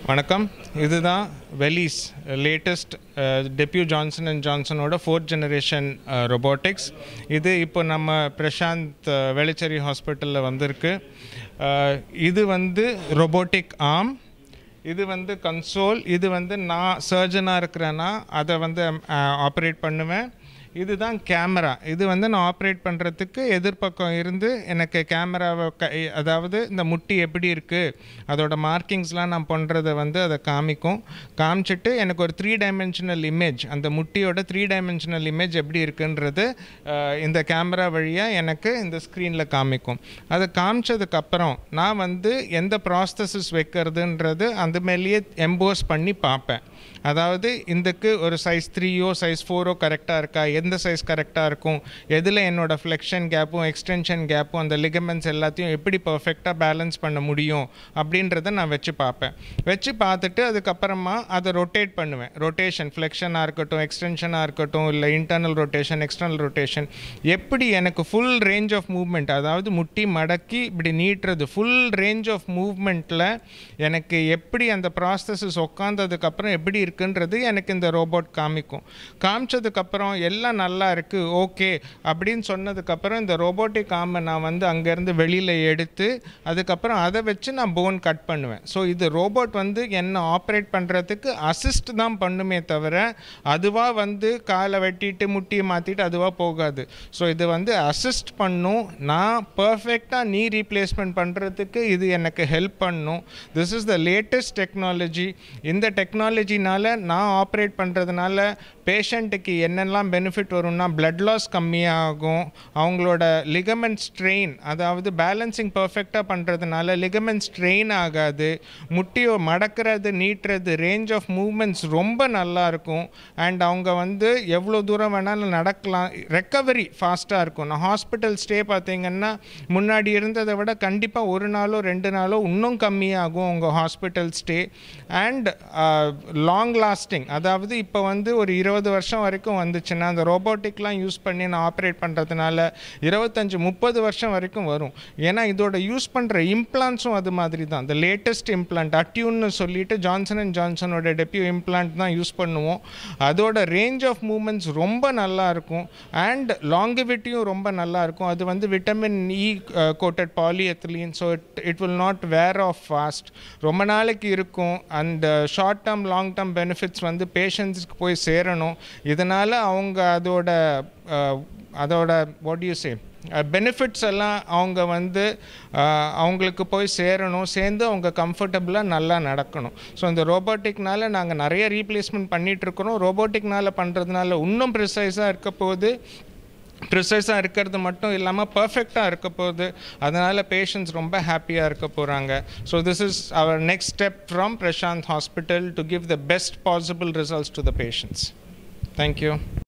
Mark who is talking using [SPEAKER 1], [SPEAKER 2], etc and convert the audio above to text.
[SPEAKER 1] வணக்கம் இதுதான் Velys latest DePuy Johnson and ஜான்சனோட ஃபோர்த் ஜெனரேஷன் ரொபோட்டிக்ஸ் இது இப்போ நம்ம பிரசாந்த் அஹ், வேளச்சேரி ஹாஸ்பிட்டலில் வந்திருக்கு அஹ், இது வந்து ரொபோட்டிக் ஆர்ம் இது வந்து கன்சோல் இது வந்து நான் சர்ஜனாக இருக்கிறேன்னா அதை வந்து ஆப்ரேட் பண்ணுவேன் இதுதான் கேமரா இது வந்து நான் ஆப்ரேட் பண்ணுறதுக்கு எதிர்பக்கம் இருந்து எனக்கு கேமராவை க அதாவது இந்த முட்டி எப்படி இருக்குது அதோட மார்க்கிங்ஸ்லாம் நான் பண்ணுறதை வந்து அதை காமிக்கும் காமிச்சிட்டு எனக்கு ஒரு த்ரீ டைமென்ஷனல் இமேஜ் அந்த முட்டியோட த்ரீ டைமென்ஷனல் இமேஜ் எப்படி இருக்குன்றது அஹ், இந்த கேமரா வழியாக எனக்கு இந்த ஸ்க்ரீனில் காமிக்கும் அதை காமிச்சதுக்கப்புறம் நான் வந்து எந்த ப்ராசஸஸ் வைக்கிறதுன்றது அந்த மேலேயே எம்போஸ் பண்ணி பார்ப்பேன் அதாவது இதுக்கு ஒரு சைஸ் த்ரீயோ சைஸ் ஃபோரோ கரெக்டாக இருக்கா எந்த சைஸ் கரெக்டாக இருக்கும் எதில் என்னோட ஃப்ளெக்ஷன் கேப்பும் எக்ஸ்டென்ஷன் கேப்பும் அந்த லிகமெண்ட்ஸ் எல்லாத்தையும் எப்படி பர்ஃபெக்டாக பேலன்ஸ் பண்ண முடியும் அப்படின்றத நான் வச்சு பார்ப்பேன் வச்சு பார்த்துட்டு அதுக்கப்புறமா அதை ரொட்டேட் பண்ணுவேன் ரொட்டேஷன் ஃப்ளெக்ஷனாக இருக்கட்டும் எக்ஸ்டென்ஷனாக இருக்கட்டும் இல்லை இன்டர்னல் ரொட்டேஷன் எக்ஸ்டர்னல் ரொட்டேஷன் எப்படி எனக்கு ஃபுல் ரேஞ்ச் ஆஃப் மூவ்மெண்ட் அதாவது முட்டி மடக்கி இப்படி நீட்டுறது ஃபுல் ரேஞ்ச் ஆஃப் மூவ்மெண்ட்டில் எனக்கு எப்படி அந்த ப்ராசஸஸ் உட்காந்ததுக்கப்புறம் எப்படி இருக்குன்றது எனக்கு இந்த ரோபோட் காமிக்கும் காமிச்சதுக்கப்புறம் எல்லாம் நல்லா இருக்குது ஓகே அப்படின்னு சொன்னதுக்கப்புறம் இந்த ரோபோட்டிக் ஆமை நான் வந்து அங்கேருந்து வெளியில் எடுத்து அதுக்கப்புறம் அதை வச்சு நான் போன் கட் பண்ணுவேன் ஸோ இது ரோபோட் வந்து என்ன ஆப்ரேட் பண்ணுறதுக்கு அசிஸ்ட் தான் பண்ணுமே தவிர அதுவாக வந்து காலை வெட்டிட்டு முட்டியை மாற்றிட்டு அதுவாக போகாது ஸோ இது வந்து அசிஸ்ட் பண்ணும் நான் பர்ஃபெக்டாக நீ ரீப்ளேஸ்மெண்ட் பண்ணுறதுக்கு இது எனக்கு ஹெல்ப் பண்ணும் this is the latest technology இந்த டெக்னாலஜினால நான் ஆப்ரேட் பண்ணுறதுனால பேஷண்ட்டுக்கு என்னெல்லாம் பெனிஃபிட் வரும்னா blood லாஸ் கம்மியாகும் அவங்களோட லிகமெண்ட் ஸ்ட்ரெயின் அதாவது பேலன்சிங் பர்ஃபெக்டாக பண்ணுறதுனால லிகமெண்ட் ஸ்ட்ரெயின் ஆகாது முட்டியோ மடக்கிறது நீட்டுறது ரேஞ்ச் ஆஃப் மூவ்மெண்ட்ஸ் ரொம்ப நல்லா இருக்கும் அண்ட் அவங்க வந்து எவ்வளோ தூரம் வேணாலும் நடக்கலாம் ரெக்கவரி ஃபாஸ்ட்டாக இருக்கும் நான் ஹாஸ்பிட்டல் ஸ்டே பார்த்தீங்கன்னா முன்னாடி இருந்ததை விட கண்டிப்பாக ஒரு நாளோ ரெண்டு நாளோ இன்னும் கம்மியாகும் உங்கள் hospital stay and long lasting அதாவது இப்போ வந்து ஒரு இருபது வருஷம் வரைக்கும் வந்துச்சுன்னா அந்த ரோபோட்டிக்லாம் யூஸ் பண்ணி நான் ஆப்ரேட் பண்ணுறதுனால இருபத்தஞ்சி முப்பது வருஷம் வரைக்கும் வரும் ஏன்னா இதோட யூஸ் பண்ணுற இம்ப்ளான்ஸும் அது மாதிரி தான் இந்த லேட்டஸ்ட் இம்ப்ளான்ட் அட்யூன்னு சொல்லிட்டு ஜான்சன் அண்ட் ஜான்சனோட டெப்யூ இம்ப்ளான்ட் தான் யூஸ் பண்ணுவோம் அதோட ரேஞ்ச் ஆஃப் மூமெண்ட்ஸ் ரொம்ப நல்லா இருக்கும் அண்ட் லாங்கிவிட்டியும் ரொம்ப நல்லா இருக்கும் அது வந்து vitamin E coated polyethylene so it it will not wear off fast ரொம்ப நாளைக்கு இருக்கும் and short term long term benefits வந்து பேஷண்ட்ஸ்க்கு போய் சேரணும் இதனால் அவங்க அதோட அஹ், அதோட வாட் யூ சே பெனிஃபிட்ஸ் எல்லாம் அவங்க வந்து அஹ், அவங்களுக்கு போய் சேரணும் சேர்ந்து அவங்க கம்ஃபர்டபுளாக நல்லா நடக்கணும் ஸோ இந்த ரோபோட்டிக்னால நாங்கள் நிறைய ரீப்ளேஸ்மெண்ட் பண்ணிகிட்ருக்குறோம் ரோபோட்டிக்னால பண்ணுறதுனால இன்னும் ப்ரிசைஸாக இருக்க போது ப்ரிசைஸாக இருக்கிறது மட்டும் இல்லாமல் பர்ஃபெக்டாக இருக்க போகுது அதனால் பேஷண்ட்ஸ் ரொம்ப ஹாப்பியாக இருக்க போகிறாங்க so this is our next step from Prashanth hospital to give the best possible results to the patients thank you